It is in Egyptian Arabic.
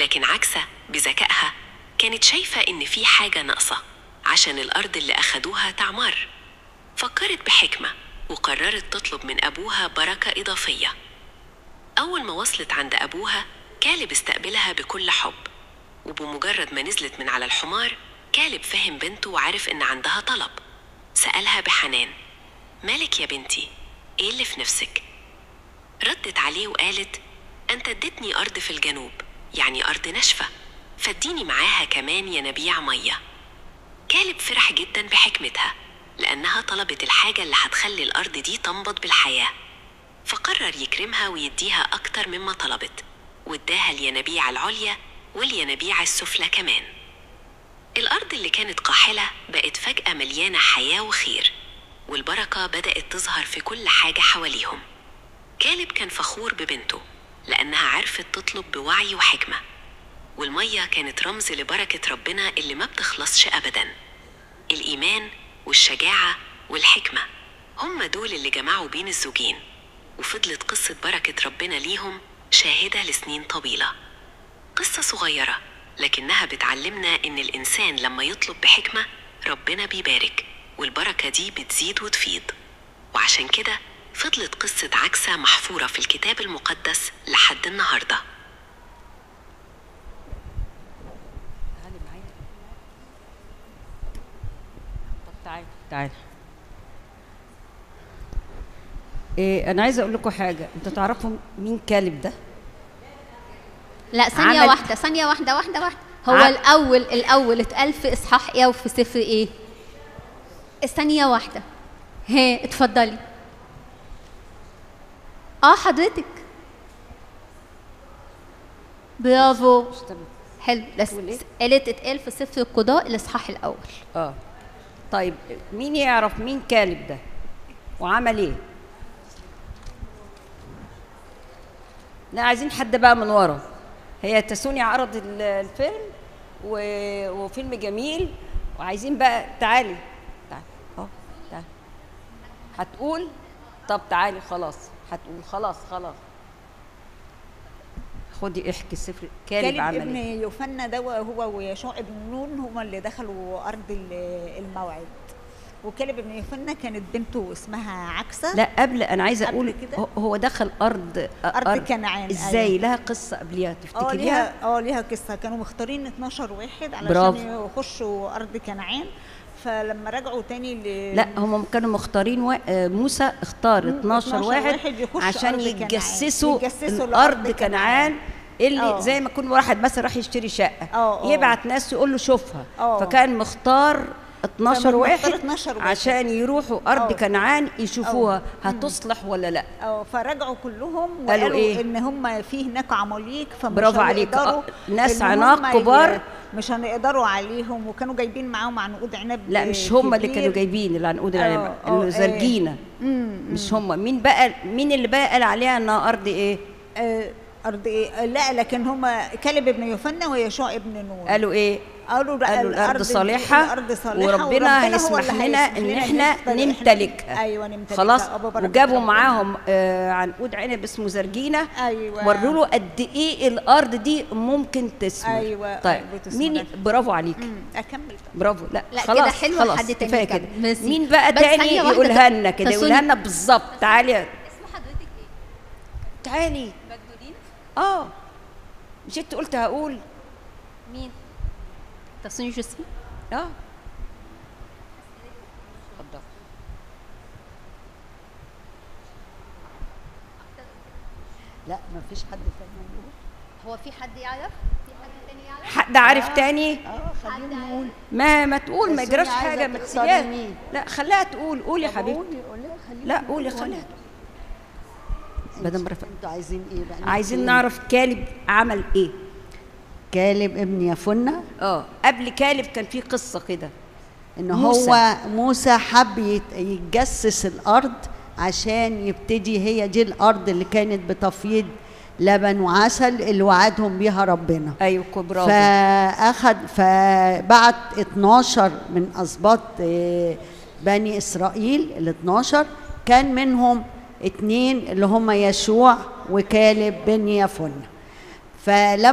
لكن عكسة بذكائها كانت شايفة إن في حاجة ناقصة عشان الأرض اللي أخدوها تعمر فكرت بحكمة وقررت تطلب من أبوها بركة إضافية أول ما وصلت عند أبوها كالب استقبلها بكل حب وبمجرد ما نزلت من على الحمار كالب فهم بنته وعرف إن عندها طلب سألها بحنان مالك يا بنتي إيه اللي في نفسك؟ ردت عليه وقالت أنت اديتني أرض في الجنوب يعني أرض ناشفة فاديني معاها كمان ينابيع مية كالب فرح جدا بحكمتها لأنها طلبت الحاجة اللي هتخلي الأرض دي تنبض بالحياة فقرر يكرمها ويديها أكتر مما طلبت واداها الينابيع العليا والينابيع السفلى كمان الأرض اللي كانت قاحلة بقت فجأة مليانة حياة وخير والبركة بدأت تظهر في كل حاجة حواليهم كالب كان فخور ببنته لأنها عرفت تطلب بوعي وحكمة والمية كانت رمز لبركة ربنا اللي ما بتخلصش أبدا الإيمان والشجاعة والحكمة هم دول اللي جمعوا بين الزوجين وفضلت قصة بركة ربنا ليهم شاهدة لسنين طويلة قصة صغيرة لكنها بتعلمنا إن الإنسان لما يطلب بحكمة ربنا بيبارك والبركة دي بتزيد وتفيض وعشان كده فضلت قصة عكسة محفورة في الكتاب المقدس لحد النهارده تعالي معايا طب تعالي تعالي إيه انا عايزه اقول لكم حاجه انتوا تعرفوا مين كالب ده لا ثانية عمل- واحدة ثانية واحدة واحدة واحدة هو ع- الأول الأول اتقال في إصحاح إيه وفي سفر إيه؟ ثانية واحدة ها اتفضلي اه حضرتك برافو حلو بس تقول إيه؟ قالت اتقال في سفر القضاء الإصحاح الأول اه طيب مين يعرف مين كالب ده وعمل ايه لا عايزين حد بقى من ورا هي تسوني عرض ال- الفيلم و... وفيلم جميل وعايزين بقى تعالي تعالي اه تعالي هتقول طب تعالي خلاص هتقول خلاص خلاص خدي احكي السفر كالب كالب عمل ابن ايه يوفنا ده هو ويشوع ابن نون هما اللي دخلوا ارض ال- الموعد وكالب ابن يوفنا كانت بنته اسمها عكسه لا قبل انا عايزه قبل اقول كده؟ هو- هو دخل ارض أرض كنعان، ازاي أيوة. لها قصه قبليها اه تفتكريها ليها اه ليها قصه كانوا مختارين 12 واحد علشان برافو. يخشوا ارض كنعان فلما رجعوا تاني ل... لا هم كانوا مختارين و... آه، موسى اختار مم، 12 12 واحد واحد يخش عشان أرض كنعان. يجسسوا يجسسوا الارض لأرض كنعان كنعان. اللي آه. زي ما يكون واحد مثلا راح يشتري شقه آه، آه. يبعت ناس يقول له شوفها آه. فكان مختار 12 كان واحد, مختار 12 واحد. عشان يروحوا ارض آه. كنعان يشوفوها هتصلح ولا لا اه فرجعوا كلهم قالوا وقالوا إيه؟ ان هم في هناك عماليق فمش برافو عليك. هنقدروا آه، ناس إن عناق هم ي- كبار. مش هنقدروا عليهم وكانوا جايبين معاهم عنقود عنب لا مش هم اللي كبير. كانوا جايبين العنقود آه، العنب آه، اللي زرجينه مش هم مين بقى مين اللي بقى قال عليها انها ارض ايه آه، ارض ايه لا لكن هم كلب ابن يوفنا ويشوع ابن نون قالوا ايه قالوا لا قالوا الارض دي- صالحه الارض صالحه وربنا هو هيسمح اللي لنا هيسمح ان لنا احنا نستل- نمتلكها ايوه نمتلكها خلاص آه، ببركة وجابوا ربنا. معاهم آه عنقود عنب اسمه زرجينه أيوة. وروا له قد ايه الارض دي ممكن تثمر أيوة، طيب بتثمر. مين برافو عليك مم، اكمل بقى. برافو لا, لا خلاص كده حلوة خلاص حد تاني كفايه يكمل. كده ميرسي. مين بقى بس تاني ثانية واحدة يقولها ت- لنا كده تسوني. يقولها لنا بالظبط تعالي اسم حضرتك ايه؟ تعالي مجدولين؟ اه مش انت قلت هقول مين؟ تصوني جوسي؟ اه اتفضل لا ما فيش حد تاني يقول هو في حد يعرف؟ في حد تاني يعرف؟ حد عارف تاني اه خليهم يقول ما ما تقول ما بس يجراش هي عايزة حاجه ما تختاري تسيبهاش مين؟ لا خليها تقول قولي يا طب حبيبتي قولي قولي خليهم لا قولي يقولوا. خليها مدام رفاق انتوا عايزين ايه بقى عايزين نحكي نعرف كالب عمل ايه كالب ابن يفنة اه قبل كالب كان في قصه كده ان موسى. هو موسى حب يت- يتجسس الارض عشان يبتدي هي دي الارض اللي كانت بتفيض لبن وعسل اللي وعدهم بيها ربنا ايوه برافو فاخد فبعت 12 من اسباط آه، بني اسرائيل ال 12 كان منهم اتنين اللي هم يشوع وكالب بن يفن فلما